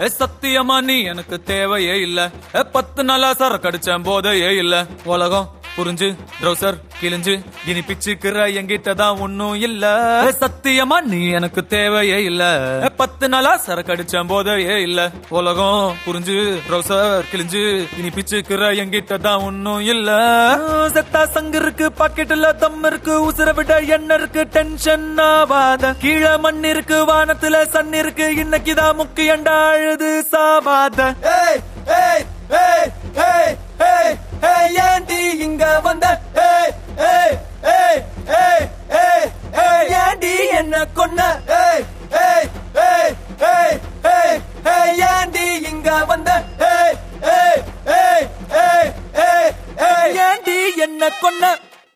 ஏ, சத்தியமா நீ எனக்கு தேவையே இல்ல ஏ, பத்து நாளா சரக்கு அடிச்சேன் போதையே இல்ல உலகம் புரிஞ்சு ட்ரௌசர் கிழிஞ்சு இனி பிச்சுக்கிற என்கிட்ட தான் ஒன்னும் இல்ல ஏ, சத்தியமா நீ எனக்கு தேவையே இல்ல ஏ, பத்து நாளா சரக்கு அடிச்சேன் போதையே இல்ல உலகம் புரிஞ்சு ட்ரௌசர் கிழிஞ்சு இனி பிச்சுக்கிற என்கிட்ட தான் ஒன்னும் இல்ல செத்தா சங்கு இருக்கு பாக்கெட்டுல தம் இருக்கு உசுர விட என்ன இருக்கு டென்ஷன் ஆவாத கீழே மண் இருக்கு வானத்துல சன் இருக்கு இன்னைக்குதான் முக்கியண்டா அழுது சாவாத ஏய் ஏய் ஏய் ஏய் ஏய் ஏய் ஏண்டி இங்க வந்த ஏய் ஏய் ஏய் ஏய் ஏய் ஏய் ஏண்டி என்ன கொன்ன ஏய் ஏய் ஏய் ஏய் ஏய் ஏய் ஏண்டி இங்க வந்த ஏய் ஏய் ஏய் ஏய் ஏய் ஏய் ஏண்டி என்ன கொன்ன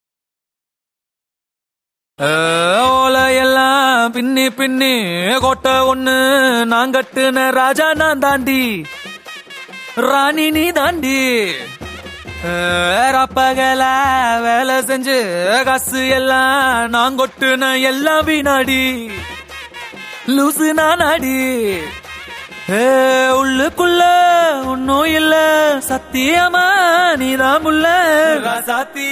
ஓலையெல்லாம் பின்னி பின்னி கோட்டை ஒண்ணு நான் கட்டுன ராஜா நான் தாண்டி ராணி நீ தாண்டி ரப்பகல வேலை செஞ்சு காசு எல்லாம் நான் கொட்டுன எல்லாம் வீணாடி லூசு நானாடி ஏ, உள்ளுக்குள்ள ஒன்னும் இல்ல சத்தியமா நீதான் முல்ல ராசாத்தி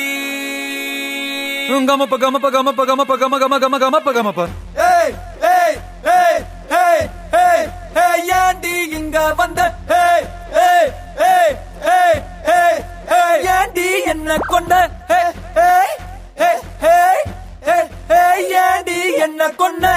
கமப்ப கமப்ப கமப்ப கமப்ப கம கம கம கமப்ப கமப்ப ஏய் ஏய் ஏய் ஏய் ஏய் ஏய் ஏண்டி இங்க வந்த ஏய் ஏய் ஏய் ஏய் ஏய் ஏய் ஏண்டி என்ன கொண்ட ஏய் ஏய் ஏய் ஏய் ஏய் ஏய் ஏண்டி என்ன கொண்ட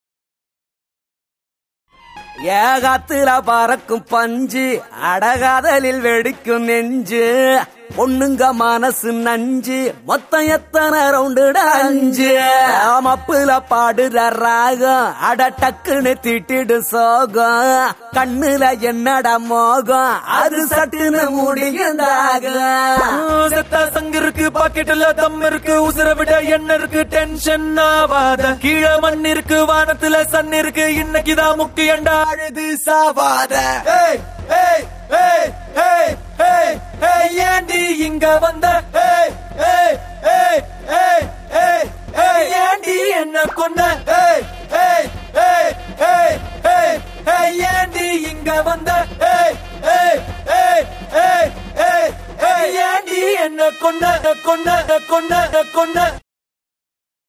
ஏகாத்துல பறக்கும் பஞ்சு அடகாதலில் வெடிக்கும் நெஞ்சு பொண்ணுங்க மனசு நஞ்சு மொத்தம் எத்தனை ரவுண்டு அஞ்சு மப்புல பாடுற ராகம் அட டக்குன்னு திட்டிடு சோகம் கண்ணுல என்னடா மோகம் அது சட்டுன்னு முடியுந்தாகும் செத்தா சங்கு இருக்கு பாக்கெட்டுல தம் இருக்கு உசுர விட என்ன இருக்கு டென்ஷன் ஆவாத கீழே மண் இருக்கு வானத்துல சன் இருக்கு இன்னைக்குதான் முக்கியண்டா அழுது சாவாத ஏய் ஏய் ஏய் ஏய் ஏய் ஏய் ஏண்டி இங்க வந்த ஏய் ஏய் ஏய் ஏய் ஏய் ஏய் ஏண்டி என்ன கொன்ன ஏய் ஏய் ஏய் ஏய் ஏய் ஏய் ஏண்டி இங்க வந்த ஏய் ஏய் ஏய் ஏய் ஏய் ஏய் ஏண்டி என்ன கொன்ன கொன்ன கொன்ன கொன்ன